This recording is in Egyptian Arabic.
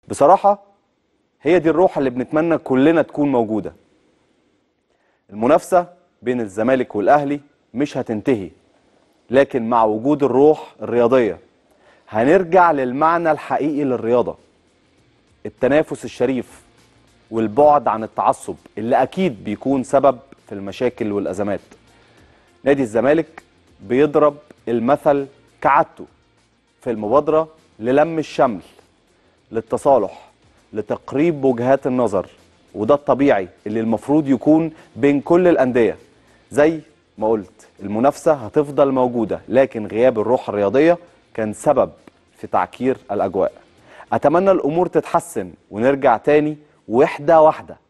بصراحة هي دي الروح اللي بنتمنى كلنا تكون موجودة المنافسة بين الزمالك والأهلي مش هتنتهي لكن مع وجود الروح الرياضية هنرجع للمعنى الحقيقي للرياضة التنافس الشريف والبعد عن التعصب اللي أكيد بيكون سبب في المشاكل والأزمات نادي الزمالك بيضرب المثل كعادته في المبادرة للم الشمل للتصالح لتقريب وجهات النظر وده الطبيعي اللي المفروض يكون بين كل الأندية زي ما قلت المنافسة هتفضل موجودة لكن غياب الروح الرياضية كان سبب في تعكير الأجواء أتمنى الأمور تتحسن ونرجع تاني وحدة واحدة